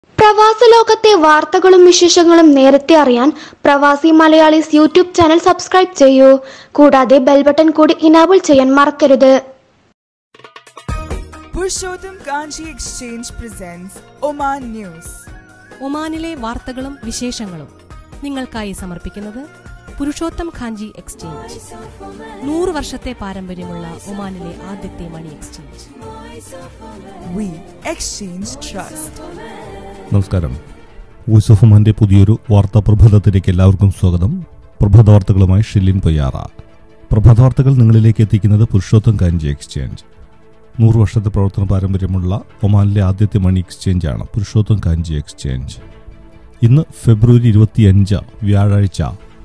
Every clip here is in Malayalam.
പ്രവാസ ലോകത്തെ വാർത്തകളും വിശേഷങ്ങളും നേരത്തെ അറിയാൻ പ്രവാസി മലയാളീസ് യൂട്യൂബ് ചാനൽ സബ്സ്ക്രൈബ് ചെയ്യൂ കൂടാതെ ബെൽ ബട്ടൺ കൂടി ഇനാബിൾ ചെയ്യാൻ മറക്കരുത് Purushottam Kanchi Exchange presents Oman News. ഒമാനിലെ വാർത്തകളും വിശേഷങ്ങളും നിങ്ങൾക്കായി സമർപ്പിക്കുന്നത് പുരുഷോത്തം ഖാഞ്ചി എക്സ്ചേഞ്ച് നൂറ് വർഷത്തെ പാരമ്പര്യമുള്ള ഒമാനിലെ ആദ്യത്തെ money exchange We exchange trust. നമസ്കാരം വോയിസ് ഓഫ് ഒമാന്റെ പുതിയൊരു വാർത്താ പ്രഭാതത്തിലേക്ക് എല്ലാവർക്കും സ്വാഗതം പ്രഭാത വാർത്തകളുമായി ഷില്ലിൻ പൊയ്യാറ പ്രഭാത വാർത്തകൾ നിങ്ങളിലേക്ക് എത്തിക്കുന്നത് പുരുഷോത്തം കാഞ്ചി എക്സ്ചേഞ്ച് നൂറ് വർഷത്തെ പ്രവർത്തന പാരമ്പര്യമുള്ള ഒമാനിലെ ആദ്യത്തെ മണി എക്സ്ചേഞ്ചാണ് പുരുഷോത്തം കാഞ്ചി എക്സ്ചേഞ്ച് ഇന്ന് ഫെബ്രുവരി ഇരുപത്തിയഞ്ച് വ്യാഴാഴ്ച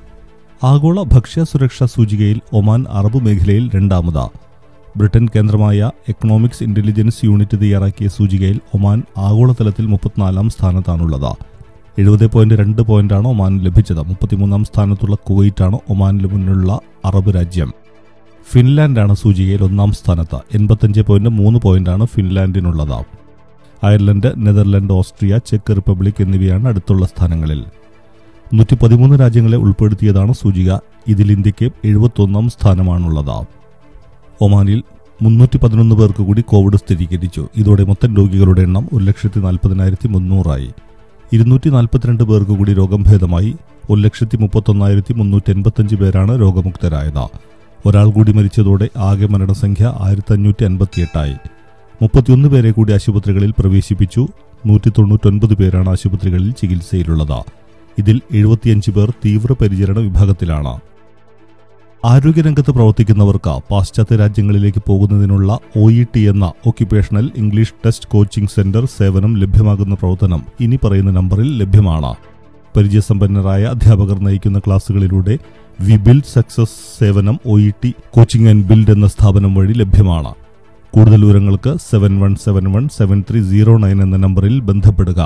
ആഗോള ഭക്ഷ്യ സുരക്ഷാ സൂചികയിൽ ഒമാൻ അറബ് മേഖലയിൽ രണ്ടാമത് ബ്രിട്ടൻ കേന്ദ്രമായ എക്കണോമിക്സ് ഇന്റലിജൻസ് യൂണിറ്റ് തയ്യാറാക്കിയ സൂചികയിൽ ഒമാൻ ആഗോളതലത്തിൽ മുപ്പത്തിനാലാം സ്ഥാനത്താണുള്ളത് എഴുപത് പോയിന്റ് രണ്ട് പോയിന്റാണ് ഒമാന് ലഭിച്ചത് മുപ്പത്തിമൂന്നാം സ്ഥാനത്തുള്ള കുവൈറ്റാണ് ഒമാനിന് മുന്നിലുള്ള അറബ് രാജ്യം ഫിൻലാൻഡാണ് സൂചികയിൽ ഒന്നാം സ്ഥാനത്ത് എൺപത്തഞ്ച് പോയിന്റ് മൂന്ന് പോയിന്റാണ് ഫിൻലാൻഡിനുള്ളത് അയർലൻഡ് നെതർലൻഡ് ഓസ്ട്രിയ ചെക്ക് റിപ്പബ്ലിക് എന്നിവയാണ് അടുത്തുള്ള സ്ഥാനങ്ങളിൽ നൂറ്റി പതിമൂന്ന് രാജ്യങ്ങളെ ഉൾപ്പെടുത്തിയതാണ് സൂചിക ഇതിൽ ഇന്ത്യക്ക് എഴുപത്തൊന്നാം സ്ഥാനമാണുള്ളത് ഒമാനിൽ മുന്നൂറ്റി പതിനൊന്ന് പേർക്ക് കൂടി കോവിഡ് സ്ഥിരീകരിച്ചു ഇതോടെ മൊത്തം രോഗികളുടെ എണ്ണം ഒരു ലക്ഷത്തി നാൽപ്പതിനായിരത്തി മുന്നൂറായി ഇരുന്നൂറ്റി നാൽപ്പത്തിരണ്ട് പേർക്ക് കൂടി രോഗം ഭേദമായി ഒരു ലക്ഷത്തി മുപ്പത്തൊന്നായിരത്തി മുന്നൂറ്റി എൺപത്തഞ്ച് പേരാണ് രോഗമുക്തരായത് ഒരാൾ കൂടി മരിച്ചതോടെ ആകെ മരണസംഖ്യ ആയിരത്തി അഞ്ഞൂറ്റി അൻപത്തിയെട്ടായി മുപ്പത്തിയൊന്ന് പേരെ കൂടി ആശുപത്രികളിൽ പ്രവേശിപ്പിച്ചു നൂറ്റി തൊണ്ണൂറ്റൊൻപത് പേരാണ് ആശുപത്രികളിൽ ചികിത്സയിലുള്ളത് ഇതിൽ എഴുപത്തിയഞ്ച് പേർ തീവ്രപരിചരണ വിഭാഗത്തിലാണ് ആരോഗ്യരംഗത്ത് പ്രവർത്തിക്കുന്നവർക്ക് പാശ്ചാത്യ രാജ്യങ്ങളിലേക്ക് പോകുന്നതിനുള്ള ഒ ഇ ടി എന്ന occupational English test coaching centre സേവനം ലഭ്യമാകുന്ന പ്രവർത്തനം ഇനി പറയുന്ന നമ്പറിൽ ലഭ്യമാണ് പരിചയസമ്പന്നരായ അധ്യാപകർ നയിക്കുന്ന ക്ലാസുകളിലൂടെ വി ബിൽഡ് സക്സസ് സേവനം O E T coaching and build എന്ന സ്ഥാപനം വഴി ലഭ്യമാണ് കൂടുതൽ വിവരങ്ങൾക്ക് seven one seven one seven three zero nine എന്ന നമ്പറിൽ ബന്ധപ്പെടുക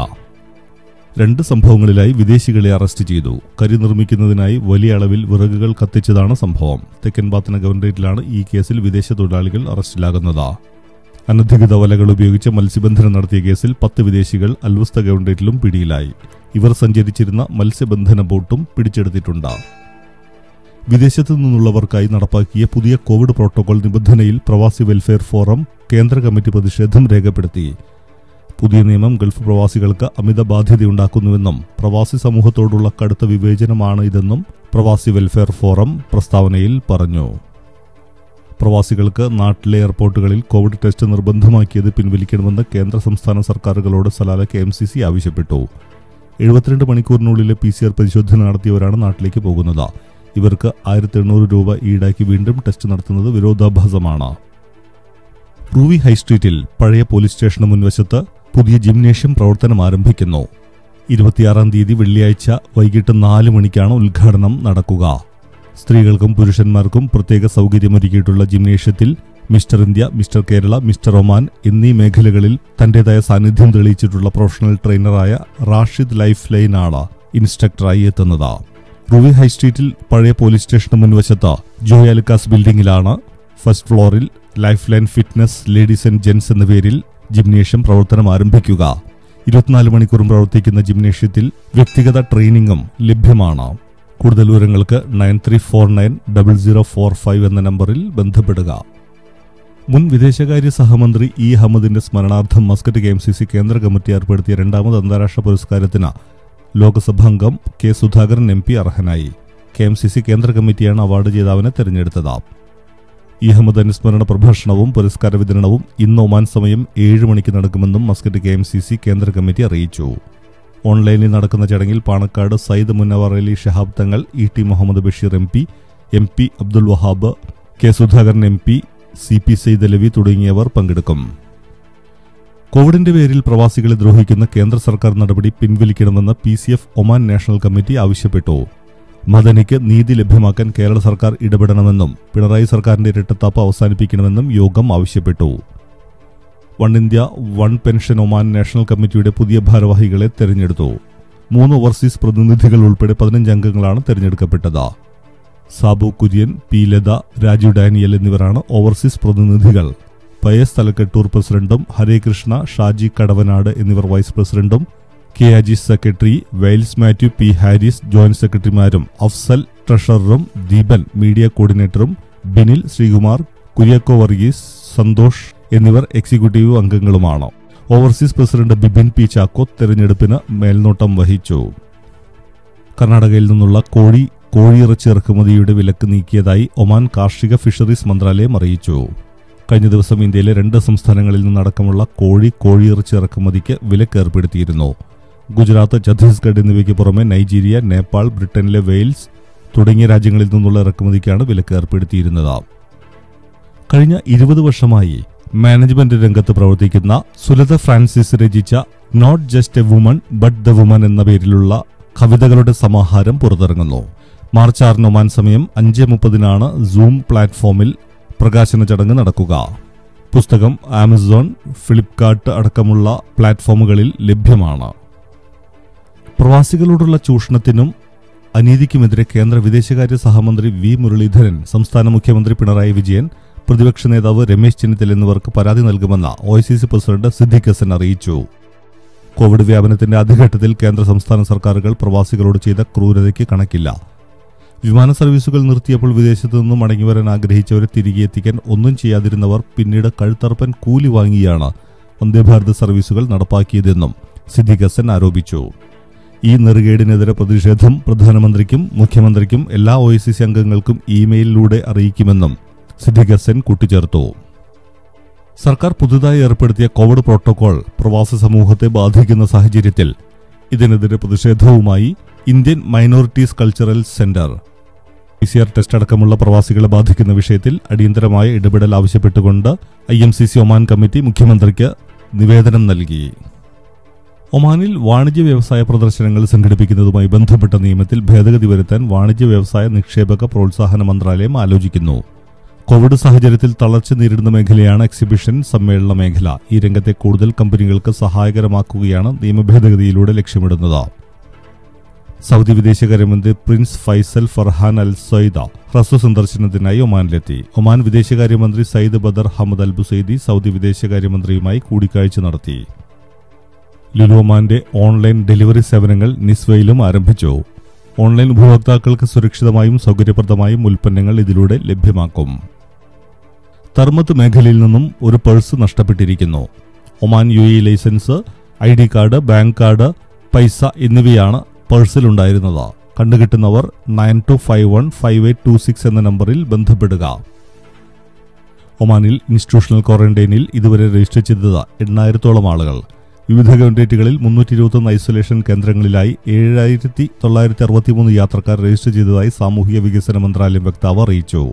രണ്ട് സംഭവങ്ങളിലായി വിദേശികളെ അറസ്റ്റ് ചെയ്തു കരി നിർമ്മിക്കുന്നതിനായി വലിയ അളവിൽ വിറകുകൾ കത്തിച്ചതാണ് സംഭവം തെക്കൻ ബാത്തന ഗവൺറേറ്റിലാണ് ഈ കേസിൽ വിദേശ തൊഴിലാളികൾ അറസ്റ്റിലാകുന്നത് അനധികൃത വലകൾ ഉപയോഗിച്ച് മത്സ്യബന്ധനം നടത്തിയ കേസിൽ പത്ത് വിദേശികൾ അൽവസ്ത ഗവൺറേറ്റിലും പിടിയിലായി ഇവർ സഞ്ചരിച്ചിരുന്ന മത്സ്യബന്ധന ബോട്ടും പിടിച്ചെടുത്തിട്ടുണ്ട് വിദേശത്തു നിന്നുള്ളവർക്കായി നടപ്പാക്കിയ പുതിയ കോവിഡ് പ്രോട്ടോകോൾ നിബന്ധനയിൽ പ്രവാസി വെൽഫെയർ ഫോറം കേന്ദ്ര കമ്മിറ്റി പ്രതിഷേധം രേഖപ്പെടുത്തി പുതിയ നിയമം ഗൾഫ് പ്രവാസികൾക്ക് അമിത ബാധ്യതയുണ്ടാക്കുന്നുവെന്നും പ്രവാസി സമൂഹത്തോടുള്ള കടുത്ത വിവേചനമാണ് ഇതെന്നും പ്രവാസി വെൽഫെയർ ഫോറം പ്രസ്താവനയിൽ പറഞ്ഞു പ്രവാസികൾക്ക് നാട്ടിലെ എയർപോർട്ടുകളിൽ കോവിഡ് ടെസ്റ്റ് നിർബന്ധമാക്കിയത് പിൻവലിക്കണമെന്ന് കേന്ദ്ര സംസ്ഥാന സർക്കാരുകളോട് Salalah K M C C ആവശ്യപ്പെട്ടു എഴുപത്തിരണ്ട് മണിക്കൂറിനുള്ളിലെ പി സി ആർ പരിശോധന നടത്തിയവരാണ് നാട്ടിലേക്ക് പോകുന്നത് ഇവർക്ക് ആയിരത്തി എണ്ണൂറ് രൂപ ഈടാക്കി വീണ്ടും ടെസ്റ്റ് നടത്തുന്നത് വിരോധാഭാസമാണ് റൂവി ഹൈസ്ട്രീറ്റിൽ പഴയ പോലീസ് സ്റ്റേഷന് മുൻവശത്ത് പുതിയ ജിംനേഷ്യം പ്രവർത്തനം ആരംഭിക്കുന്നു ഇരുപത്തിയാറാം തീയതി വെള്ളിയാഴ്ച വൈകിട്ട് നാല് മണിക്കാണ് ഉദ്ഘാടനം നടക്കുക സ്ത്രീകൾക്കും പുരുഷന്മാർക്കും പ്രത്യേക സൗകര്യമൊരുക്കിയിട്ടുള്ള ജിംനേഷ്യത്തിൽ mister India mister Kerala mister Oman എന്നീ മേഖലകളിൽ തന്റേതായ സാന്നിധ്യം തെളിയിച്ചിട്ടുള്ള പ്രൊഫഷണൽ ട്രെയിനറായ റാഷിദ് ലൈഫ് ലൈനാണ് ഇൻസ്ട്രക്ടറായി എത്തുന്നത് റുവി ഹൈസ്ട്രീറ്റിൽ പഴയ പോലീസ് സ്റ്റേഷന് മുൻവശത്ത് ജോയാലുക്കാസ് ബിൽഡിംഗിലാണ് ഫസ്റ്റ് ഫ്ലോറിൽ life line fitness ladies and gents എന്ന പേരിൽ ജിംനേഷ്യം പ്രവർത്തനം ആരംഭിക്കുക ഇരുപത്തിനാല് മണിക്കൂറും പ്രവർത്തിക്കുന്ന ജിംനേഷ്യത്തിൽ വ്യക്തിഗത ട്രെയിനിങ്ങും ലഭ്യമാണ് കൂടുതൽ വിവരങ്ങൾക്ക് nine three four nine double zero four five എന്ന നമ്പറിൽ ബന്ധപ്പെടുക മുൻ വിദേശകാര്യ സഹമന്ത്രി ഇ അഹമ്മദിന്റെ സ്മരണാർത്ഥം Muscat K M C C കേന്ദ്ര കമ്മിറ്റി ഏർപ്പെടുത്തിയ രണ്ടാമത് അന്താരാഷ്ട്ര പുരസ്കാരത്തിന് ലോക്സഭാംഗം കെ സുധാകരൻ എം പി അർഹനായി കെ എം സി സി കേന്ദ്ര കമ്മിറ്റിയാണ് അവാർഡ് ജേതാവിനെ തെരഞ്ഞെടുത്തത് ഇ അഹമ്മദ് അനുസ്മരണ പ്രഭാഷണവും പുരസ്കാര വിതരണവും ഇന്ന് ഒമാൻ സമയം ഏഴ് മണിക്ക് നടക്കുമെന്നും Muscat K M C C കേന്ദ്ര കമ്മിറ്റി അറിയിച്ചു ഓൺലൈനിൽ നടക്കുന്ന ചടങ്ങിൽ Panakkad Sayyid മുന്നവർ Ali Shihab Thangal E T Muhammad Basheer M P M P Abdul Wahab K Sudhakaran M P C P Sayyid Alavi തുടങ്ങിയവർ പങ്കെടുക്കും കോവിഡിന്റെ പേരിൽ പ്രവാസികളെ ദ്രോഹിക്കുന്ന കേന്ദ്ര സർക്കാർ നടപടി പിൻവലിക്കണമെന്ന് P C F Oman national committee ആവശ്യപ്പെട്ടു മദനിക്ക് നീതി ലഭ്യമാക്കാൻ കേരള സർക്കാർ ഇടപെടണമെന്നും പിണറായി സർക്കാരിന്റെ ഇരട്ടത്താപ്പ് അവസാനിപ്പിക്കണമെന്നും യോഗം ആവശ്യപ്പെട്ടു one India one pension Oman national കമ്മിറ്റിയുടെ പുതിയ ഭാരവാഹികളെ തെരഞ്ഞെടുത്തു മൂന്ന് ഓവർസീസ് പ്രതിനിധികൾ ഉൾപ്പെടെ പതിനഞ്ച് അംഗങ്ങളാണ് തെരഞ്ഞെടുക്കപ്പെട്ടത് സാബു കുര്യൻ പി ലത രാജു ഡാനിയൽ എന്നിവരാണ് ഓവർസീസ് പ്രതിനിധികൾ പയസ് തലക്കെട്ടൂർ പ്രസിഡന്റും ഹരേകൃഷ്ണ ഷാജി കടവനാട് എന്നിവർ വൈസ് പ്രസിഡന്റും K Ajees secretary Wales Mathew P Haris joint സെക്രട്ടറിമാരും അഫ്സൽ ട്രഷററും ദീപൻ മീഡിയ കോർഡിനേറ്ററും ബിനിൽ ശ്രീകുമാർ കുര്യാക്കോ വർഗീസ് സന്തോഷ് എന്നിവർ എക്സിക്യൂട്ടീവ് അംഗങ്ങളുമാണ് overseas president Bipin P Chacko തെരഞ്ഞെടുപ്പിന് മേൽനോട്ടം വഹിച്ചു കർണാടകയിൽ നിന്നുള്ള കോഴി കോഴിയിറച്ചി ഇറക്കുമതിയുടെ വിലക്ക് നീക്കിയതായി ഒമാൻ കാർഷിക ഫിഷറീസ് മന്ത്രാലയം അറിയിച്ചു കഴിഞ്ഞ ദിവസം ഇന്ത്യയിലെ രണ്ട് സംസ്ഥാനങ്ങളിൽ നിന്നടക്കമുള്ള കോഴി കോഴിയിറച്ചി ഇറക്കുമതിക്ക് വിലക്ക് ഏർപ്പെടുത്തിയിരുന്നു ഗുജറാത്ത് ഛത്തീസ്ഗഡ് എന്നിവയ്ക്ക് പുറമെ നൈജീരിയ നേപ്പാൾ ബ്രിട്ടനിലെ വെയിൽസ് തുടങ്ങിയ രാജ്യങ്ങളിൽ നിന്നുള്ള ഇറക്കുമതിക്കാണ് വിലക്ക് ഏർപ്പെടുത്തിയിരുന്നത് കഴിഞ്ഞ ഇരുപത് വർഷമായി മാനേജ്മെന്റ് രംഗത്ത് പ്രവർത്തിക്കുന്ന സുലത ഫ്രാൻസിസ് രചിച്ച not just a woman but the woman എന്ന പേരിലുള്ള കവിതകളുടെ സമാഹാരം പുറത്തിറങ്ങുന്നു മാർച്ച് ആറിന് ഒമാൻ സമയം അഞ്ച് മുപ്പതിനാണ് സൂം പ്ലാറ്റ്ഫോമിൽ പ്രകാശന ചടങ്ങ് നടക്കുക പുസ്തകം ആമസോൺ ഫ്ലിപ്കാർട്ട് അടക്കമുള്ള പ്ലാറ്റ്ഫോമുകളിൽ ലഭ്യമാണ് പ്രവാസികളോടുള്ള ചൂഷണത്തിനും അനീതിക്കുമെതിരെ കേന്ദ്ര വിദേശകാര്യ സഹമന്ത്രി വി മുരളീധരൻ സംസ്ഥാന മുഖ്യമന്ത്രി പിണറായി വിജയൻ പ്രതിപക്ഷ നേതാവ് രമേശ് ചെന്നിത്തല എന്നിവർക്ക് പരാതി നൽകുമെന്ന് O I C C president Siddique Hasan അറിയിച്ചു കോവിഡ് വ്യാപനത്തിന്റെ ആദ്യഘട്ടത്തിൽ കേന്ദ്ര സംസ്ഥാന സർക്കാരുകൾ പ്രവാസികളോട് ചെയ്ത ക്രൂരതയ്ക്ക് കണക്കില്ല വിമാന സർവീസുകൾ നിർത്തിയപ്പോൾ വിദേശത്തു നിന്നും മടങ്ങിവരാൻ ആഗ്രഹിച്ചവരെ തിരികെ എത്തിക്കാൻ ഒന്നും ചെയ്യാതിരുന്നവർ പിന്നീട് കഴുത്തറപ്പൻ കൂലി വാങ്ങിയാണ് വന്ദേഭാരത് സർവീസുകൾ നടപ്പാക്കിയതെന്നും സിദ്ദിഖ് ഹസൻ ആരോപിച്ചു ഈ നെറുകേടിനെതിരെ പ്രതിഷേധം പ്രധാനമന്ത്രിക്കും മുഖ്യമന്ത്രിക്കും എല്ലാ ഒ അംഗങ്ങൾക്കും ഇമെയിലിലൂടെ അറിയിക്കുമെന്നും സിദ്ദിഖ് ഹസൻ കൂട്ടിച്ചേർത്തു സർക്കാർ പുതുതായി ഏർപ്പെടുത്തിയ കോവിഡ് പ്രോട്ടോകോൾ പ്രവാസി സമൂഹത്തെ ബാധിക്കുന്ന സാഹചര്യത്തിൽ ഇതിനെതിരെ പ്രതിഷേധവുമായി Indian minorities cultural centre P C R test അടക്കമുള്ള പ്രവാസികളെ ബാധിക്കുന്ന വിഷയത്തിൽ അടിയന്തരമായ ഇടപെടൽ ആവശ്യപ്പെട്ടുകൊണ്ട് I M C C Oman committee മുഖ്യമന്ത്രിക്ക് നിവേദനം നൽകി ഒമാനിൽ വാണിജ്യ വ്യവസായ പ്രദർശനങ്ങൾ സംഘടിപ്പിക്കുന്നതുമായി ബന്ധപ്പെട്ട നിയമത്തിൽ ഭേദഗതി വരുത്താൻ വാണിജ്യ വ്യവസായ നിക്ഷേപക പ്രോത്സാഹന മന്ത്രാലയം ആലോചിക്കുന്നു കോവിഡ് സാഹചര്യത്തിൽ തളർച്ച നേരിടുന്ന മേഖലയാണ് എക്സിബിഷൻ സമ്മേളന മേഖല ഈ രംഗത്തെ കൂടുതൽ കമ്പനികൾക്ക് സഹായകരമാക്കുകയാണ് നിയമഭേദഗതിയിലൂടെ ലക്ഷ്യമിടുന്നത് സൗദി വിദേശകാര്യമന്ത്രി prince Faisal Farhan Al Saud ഹ്രസ്വ സന്ദർശനത്തിനായി ഒമാനിലെത്തി ഒമാൻ വിദേശകാര്യമന്ത്രി Sayyid Badr Hamad Al Busaidi Saudi വിദേശകാര്യമന്ത്രിയുമായി കൂടിക്കാഴ്ച നടത്തി ലുലു ഒമാന്റെ ഓൺലൈൻ ഡെലിവറി സേവനങ്ങൾ നിസ്വയിലും ആരംഭിച്ചു ഓൺലൈൻ ഉപഭോക്താക്കൾക്ക് സുരക്ഷിതമായും സൗകര്യപ്രദമായും ഉൽപ്പന്നങ്ങൾ ഇതിലൂടെ ലഭ്യമാക്കും തർമത്ത് മേഖലയിൽ നിന്നും ഒരു പേഴ്സ് നഷ്ടപ്പെട്ടിരിക്കുന്നു Oman U E licence I D card bank card പൈസ എന്നിവയാണ് പേഴ്സിലുണ്ടായിരുന്നത് കണ്ടുകിട്ടുന്നവർ nine two five one five eight two six എന്ന നമ്പറിൽ ബന്ധപ്പെടുക ഒമാനിൽ ഇൻസ്റ്റിറ്റ്യൂഷണൽ ക്വാറന്റൈനിൽ ഇതുവരെ രജിസ്റ്റർ ചെയ്തത് എണ്ണായിരത്തോളം ആളുകൾ വിവിധ കൗണ്ടേറ്റുകളിൽ മുന്നൂറ്റി ഇരുപത്തൊന്ന് ഐസൊലേഷൻ കേന്ദ്രങ്ങളിലായി ഏഴായിരത്തി തൊള്ളായിരത്തി അറുപത്തിമൂന്ന് യാത്രക്കാർ രജിസ്റ്റർ ചെയ്തതായി സാമൂഹിക വികസന മന്ത്രാലയം വക്താവ് അറിയിച്ചു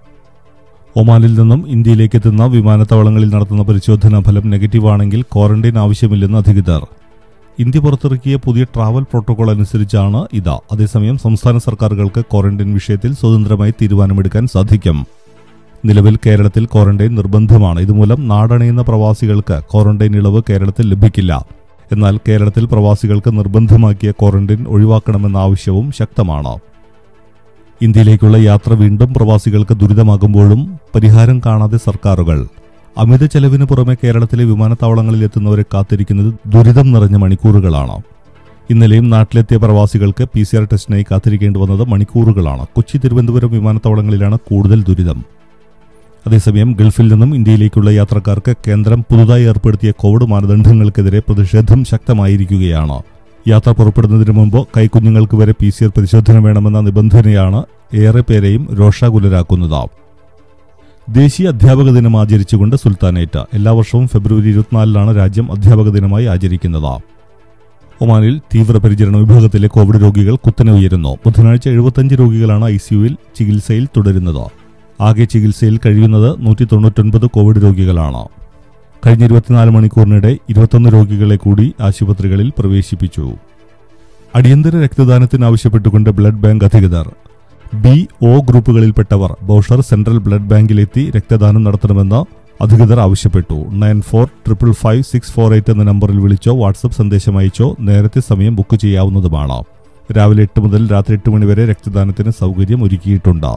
ഒമാനിൽ നിന്നും ഇന്ത്യയിലേക്ക് എത്തുന്ന വിമാനത്താവളങ്ങളിൽ നടത്തുന്ന പരിശോധനാ ഫലം നെഗറ്റീവ് ആണെങ്കിൽ ക്വാറന്റൈൻ ആവശ്യമില്ലെന്ന് അധികൃതർ ഇന്ത്യ പുറത്തിറക്കിയ പുതിയ ട്രാവൽ പ്രോട്ടോകോൾ അനുസരിച്ചാണ് ഇത് അതേസമയം സംസ്ഥാന സർക്കാരുകൾക്ക് ക്വാറന്റൈൻ വിഷയത്തിൽ സ്വതന്ത്രമായി തീരുമാനമെടുക്കാൻ സാധിക്കും നിലവിൽ കേരളത്തിൽ ക്വാറന്റൈൻ നിർബന്ധമാണ് ഇതുമൂലം നാടണയുന്ന പ്രവാസികൾക്ക് ക്വാറന്റൈൻ ഇളവ് കേരളത്തിൽ ലഭിക്കില്ല എന്നാൽ കേരളത്തിൽ പ്രവാസികൾക്ക് നിർബന്ധമാക്കിയ ക്വാറന്റൈൻ ഒഴിവാക്കണമെന്ന ആവശ്യവും ശക്തമാണ് ഇന്ത്യയിലേക്കുള്ള യാത്ര വീണ്ടും പ്രവാസികൾക്ക് ദുരിതമാകുമ്പോഴും പരിഹാരം കാണാതെ സർക്കാരുകൾ അമിത ചെലവിന് പുറമെ കേരളത്തിലെ വിമാനത്താവളങ്ങളിൽ എത്തുന്നവരെ കാത്തിരിക്കുന്നത് ദുരിതം നിറഞ്ഞ മണിക്കൂറുകളാണ് ഇന്നലെയും നാട്ടിലെത്തിയ പ്രവാസികൾക്ക് പി സി ആർ ടെസ്റ്റിനായി കാത്തിരിക്കേണ്ടി വന്നത് മണിക്കൂറുകളാണ് കൊച്ചി തിരുവനന്തപുരം വിമാനത്താവളങ്ങളിലാണ് കൂടുതൽ ദുരിതം അതേസമയം ഗൾഫിൽ നിന്നും ഇന്ത്യയിലേക്കുള്ള യാത്രക്കാർക്ക് കേന്ദ്രം പുതുതായി ഏർപ്പെടുത്തിയ കോവിഡ് മാനദണ്ഡങ്ങൾക്കെതിരെ പ്രതിഷേധം ശക്തമായിരിക്കുകയാണ് യാത്ര പുറപ്പെടുന്നതിന് മുമ്പ് കൈക്കുഞ്ഞുങ്ങൾക്ക് വരെ പി സി ആർ പരിശോധന വേണമെന്ന നിബന്ധനയാണ് ഏറെ പേരെയും രോഷാകുലരാക്കുന്നത് ദേശീയ അധ്യാപക ദിനം ആചരിച്ചുകൊണ്ട് സുൽത്താനേറ്റ് എല്ലാ വർഷവും ഫെബ്രുവരി ഇരുപത്തിനാലിനാണ് രാജ്യം അധ്യാപക ദിനമായി ആചരിക്കുന്നത് ഒമാനിൽ തീവ്രപരിചരണ വിഭാഗത്തിലെ കോവിഡ് രോഗികൾ കുത്തനെ ഉയരുന്നു ബുധനാഴ്ച എഴുപത്തഞ്ച് രോഗികളാണ് ഐസിയുവിൽ ചികിത്സയിൽ തുടരുന്നത് ആകെ ചികിത്സയിൽ കഴിയുന്നത് നൂറ്റി തൊണ്ണൂറ്റൊൻപത് കോവിഡ് രോഗികളാണ് കഴിഞ്ഞ ഇരുപത്തിനാല് മണിക്കൂറിനിടെ ഇരുപത്തൊന്ന് രോഗികളെ കൂടി ആശുപത്രികളിൽ പ്രവേശിപ്പിച്ചു അടിയന്തര രക്തദാനത്തിന് ആവശ്യപ്പെട്ടുകൊണ്ട് ബ്ലഡ് ബാങ്ക് അധികൃതർ ബി ഒ ഗ്രൂപ്പുകളിൽപ്പെട്ടവർ ബൌഷർ സെൻട്രൽ ബ്ലഡ് ബാങ്കിലെത്തി രക്തദാനം നടത്തണമെന്ന് അധികൃതർ ആവശ്യപ്പെട്ടു nine four triple five six four eight എന്ന നമ്പറിൽ വിളിച്ചോ വാട്സപ്പ് സന്ദേശം അയച്ചോ നേരത്തെ സമയം ബുക്ക് ചെയ്യാവുന്നതുമാണ് രാവിലെ എട്ട് മുതൽ രാത്രി എട്ട് മണിവരെ രക്തദാനത്തിന് സൗകര്യം ഒരുക്കിയിട്ടുണ്ട്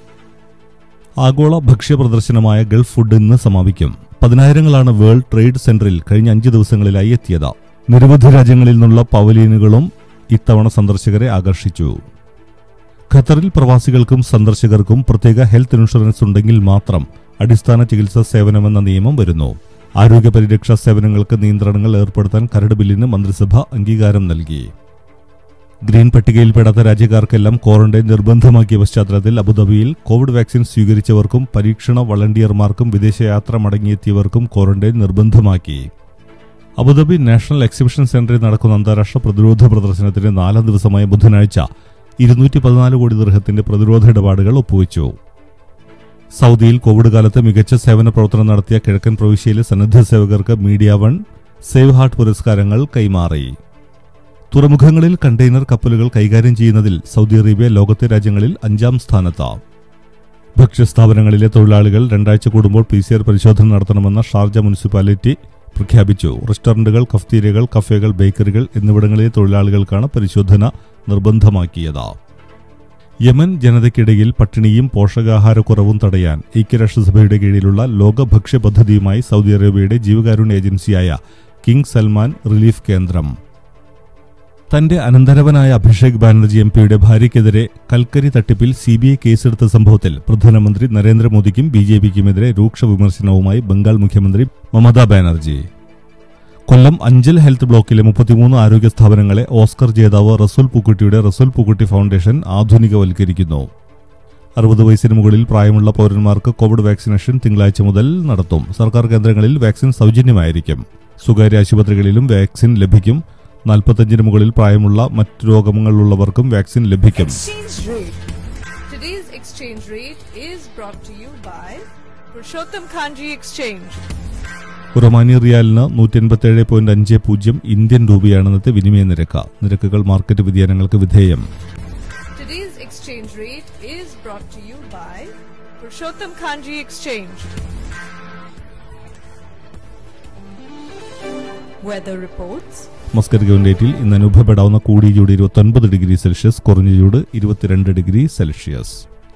ആഗോള ഭക്ഷ്യ പ്രദർശനമായ ഗൾഫ് ഫുഡ് ഇന്ന് സമാപിക്കും പതിനായിരങ്ങളാണ് വേൾഡ് ട്രേഡ് സെന്ററിൽ കഴിഞ്ഞ അഞ്ച് ദിവസങ്ങളിലായി എത്തിയത് നിരവധി രാജ്യങ്ങളിൽ നിന്നുള്ള പവലിയനുകളും ഇത്തവണ സന്ദർശകരെ ആകർഷിച്ചു ഖത്തറിൽ പ്രവാസികൾക്കും സന്ദർശകർക്കും പ്രത്യേക ഹെൽത്ത് ഇൻഷുറൻസ് ഉണ്ടെങ്കിൽ മാത്രം അടിസ്ഥാന ചികിത്സാ സേവനമെന്ന നിയമം വരുന്നു ആരോഗ്യ പരിരക്ഷാ സേവനങ്ങൾക്ക് നിയന്ത്രണങ്ങൾ ഏർപ്പെടുത്താൻ കരട് ബില്ലിന് മന്ത്രിസഭ അംഗീകാരം നൽകി ഗ്രീൻ പട്ടികയിൽപ്പെടാത്ത രാജ്യക്കാർക്കെല്ലാം ക്വാറന്റൈൻ നിർബന്ധമാക്കിയ പശ്ചാത്തലത്തിൽ അബുദാബിയിൽ കോവിഡ് വാക്സിൻ സ്വീകരിച്ചവർക്കും പരീക്ഷണ വളണ്ടിയർമാർക്കും വിദേശയാത്ര മടങ്ങിയെത്തിയവർക്കും ക്വാറന്റൈൻ നിർബന്ധമാക്കി അബുദാബി നാഷണൽ എക്സിബിഷൻ സെന്ററിൽ നടക്കുന്ന അന്താരാഷ്ട്ര പ്രതിരോധ പ്രദർശനത്തിന് നാലാം ദിവസമായ ബുധനാഴ്ച ഇരുന്നൂറ്റി പതിനാല് കോടി ദൃഹത്തിന്റെ പ്രതിരോധ ഇടപാടുകൾ ഒപ്പുവെച്ചു സൗദിയിൽ കോവിഡ് കാലത്ത് മികച്ച സേവന പ്രവർത്തനം നടത്തിയ കിഴക്കൻ പ്രവിശ്യയിലെ സന്നദ്ധ സേവകർക്ക് മീഡിയ വൺ സേവ് ഹാർട്ട് പുരസ്കാരങ്ങൾ കൈമാറി തുറമുഖങ്ങളിൽ കണ്ടെയ്നർ കപ്പലുകൾ കൈകാര്യം ചെയ്യുന്നതിൽ സൗദി അറേബ്യ ലോകത്തെ രാജ്യങ്ങളിൽ അഞ്ചാം സ്ഥാനത്ത് ഭക്ഷ്യസ്ഥാപനങ്ങളിലെ തൊഴിലാളികൾ രണ്ടാഴ്ച കൂടുമ്പോൾ പി സി ആർ പരിശോധന നടത്തണമെന്ന ഷാർജ മുനിസിപ്പാലിറ്റി പ്രഖ്യാപിച്ചു റെസ്റ്റോറന്റുകൾ കഫ്തീരിയകൾ കഫേകൾ ബേക്കറികൾ എന്നിവിടങ്ങളിലെ തൊഴിലാളികൾക്കാണ് പരിശോധന നിർബന്ധമാക്കിയത് യമൻ ജനതയ്ക്കിടയിൽ പട്ടിണിയും പോഷകാഹാരക്കുറവും തടയാൻ ഐക്യരാഷ്ട്രസഭയുടെ കീഴിലുള്ള ലോക ഭക്ഷ്യ പദ്ധതിയുമായി സൗദി അറേബ്യയുടെ ജീവകാരുണ്യ ഏജൻസിയായ കിങ് സൽമാൻ റിലീഫ് കേന്ദ്രം തന്റെ അനന്തരവനായ അഭിഷേക് ബാനർജി എം പിയുടെ ഭാര്യയ്ക്കെതിരെ കൽക്കരി തട്ടിപ്പിൽ സി ബി ഐ കേസെടുത്ത സംഭവത്തിൽ പ്രധാനമന്ത്രി നരേന്ദ്രമോദിക്കും ബി ജെ പിക്കുമെതിരെ രൂക്ഷ വിമർശനവുമായി ബംഗാൾ മുഖ്യമന്ത്രി മമതാ ബാനർജി കൊല്ലം അഞ്ചൽ ഹെൽത്ത് ബ്ലോക്കിലെ മുപ്പത്തിമൂന്ന് ആരോഗ്യ സ്ഥാപനങ്ങളെ ഓസ്കർ ജേതാവ് റസൂൽ പൂക്കുട്ടിയുടെ റസൂൽ പൂക്കുട്ടി ഫൗണ്ടേഷൻ ആധുനികവൽക്കരിക്കുന്നു അറുപത് വയസ്സിന് മുകളിൽ പ്രായമുള്ള പൗരന്മാർക്ക് കോവിഡ് വാക്സിനേഷൻ തിങ്കളാഴ്ച മുതൽ നടത്തും സർക്കാർ കേന്ദ്രങ്ങളിൽ വാക്സിൻ സൗജന്യമായിരിക്കും സ്വകാര്യ ആശുപത്രികളിലും വാക്സിൻ ലഭിക്കും നാൽപ്പത്തഞ്ചിന് മുകളിൽ പ്രായമുള്ള മറ്റ് രോഗങ്ങളുള്ളവർക്കും വാക്സിൻ ലഭിക്കും Exchange rate. Today's exchange rate is brought to you by Purushottam Kanji Exchange. റൊമാനി റിയാലിന് നൂറ്റി എൺപത്തേഴ് പോയിന്റ് അഞ്ച് പൂജ്യം ഇന്ത്യൻ രൂപയാണ് ഇന്നത്തെ വിനിമയ നിരക്ക് നിരക്കുകൾ മാർക്കറ്റ് വ്യതിയാനങ്ങൾക്ക് വിധേയം Today's exchange rate is brought to you by Purushottam Kanji Exchange. Weather reports. Muscat ഗവൺഡേറ്റിൽ ഇന്ന് അനുഭവപ്പെടാവുന്ന കൂടിയ ചൂട് ഇരുപത്തൊൻപത് ഡിഗ്രി സെൽഷ്യസ് കുറഞ്ഞ ചൂട് ഇരുപത്തിരണ്ട് ഡിഗ്രി സെൽഷ്യസ്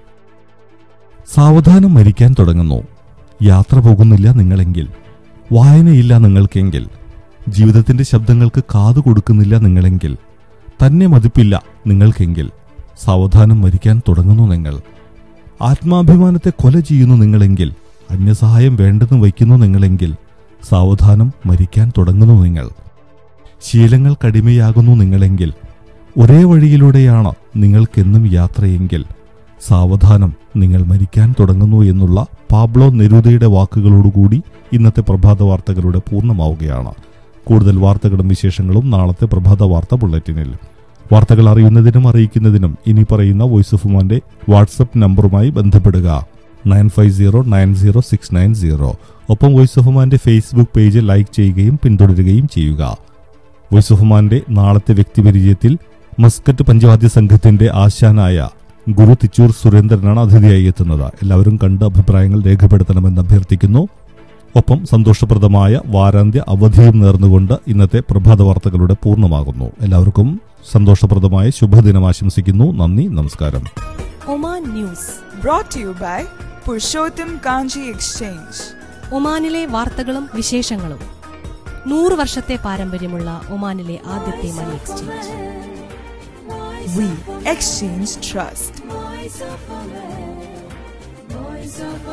സാവധാനം മരിക്കാൻ തുടങ്ങുന്നു യാത്ര പോകുന്നില്ല നിങ്ങളെങ്കിൽ വായനയില്ല നിങ്ങൾക്കെങ്കിൽ ജീവിതത്തിന്റെ ശബ്ദങ്ങൾക്ക് കാതു കൊടുക്കുന്നില്ല നിങ്ങളെങ്കിൽ തന്നെ മതിപ്പില്ല നിങ്ങൾക്കെങ്കിൽ സാവധാനം മരിക്കാൻ തുടങ്ങുന്നു നിങ്ങൾ ആത്മാഭിമാനത്തെ കൊല ചെയ്യുന്നു നിങ്ങളെങ്കിൽ അന്യസഹായം വേണ്ടെന്ന് വയ്ക്കുന്നു നിങ്ങളെങ്കിൽ സാവധാനം മരിക്കാൻ തുടങ്ങുന്നു നിങ്ങൾ ശീലങ്ങൾ കടിമയാകുന്നു നിങ്ങളെങ്കിൽ ഒരേ വഴിയിലൂടെയാണ് നിങ്ങൾക്കെന്നും യാത്രയെങ്കിൽ സാവധാനം നിങ്ങൾ മരിക്കാൻ തുടങ്ങുന്നു എന്നുള്ള പാബ്ലോ നെരൂദയുടെ വാക്കുകളോടുകൂടി ഇന്നത്തെ പ്രഭാത വാർത്തകളുടെ പൂർണ്ണമാവുകയാണ് കൂടുതൽ വാർത്തകളും വിശേഷങ്ങളും നാളത്തെ പ്രഭാത വാർത്ത ബുള്ളറ്റിനിൽ വാർത്തകൾ അറിയുന്നതിനും അറിയിക്കുന്നതിനും ഇനി പറയുന്ന വോയിസ് ഓഫ് ഉമാന്റെ വാട്സപ്പ് നമ്പറുമായി ബന്ധപ്പെടുക nine five zero nine zero six nine zero ഒപ്പം വോയിസ് ഓഫ് ഉമാന്റെ ഫേസ്ബുക്ക് പേജ് ലൈക്ക് ചെയ്യുകയും പിന്തുടരുകയും ചെയ്യുക വോയിസ് ഓഫ് ഉമാന്റെ നാളത്തെ വ്യക്തിപരിചയത്തിൽ മസ്കറ്റ് പഞ്ചവാദ്യ സംഘത്തിന്റെ ആശാനായ ഗുരു തിച്ചൂർ സുരേന്ദ്രനാണ് അതിഥിയായി എത്തുന്നത് എല്ലാവരും കണ്ട് അഭിപ്രായങ്ങൾ രേഖപ്പെടുത്തണമെന്ന് അഭ്യർത്ഥിക്കുന്നു ഒപ്പം സന്തോഷപ്രദമായ വാരാന്ത്യ അവധിയും നേർന്നുകൊണ്ട് ഇന്നത്തെ പ്രഭാത വാർത്തകളുടെ പൂർണ്ണമാകുന്നു എല്ലാവർക്കും സന്തോഷപ്രദമായ ശുഭദിനം ആശംസിക്കുന്നു നന്ദി നമസ്കാരം Oman news Brought to you by Purushottam Kanji Exchange. ഒമാനിലെ വാർത്തകളും വിശേഷങ്ങളും നൂറ് വർഷത്തെ പാരമ്പര്യമുള്ള ഒമാനിലെ ആദ്യത്തെ money exchange We exchange trust.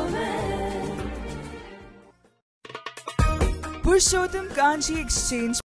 Purushottam Kanji Exchange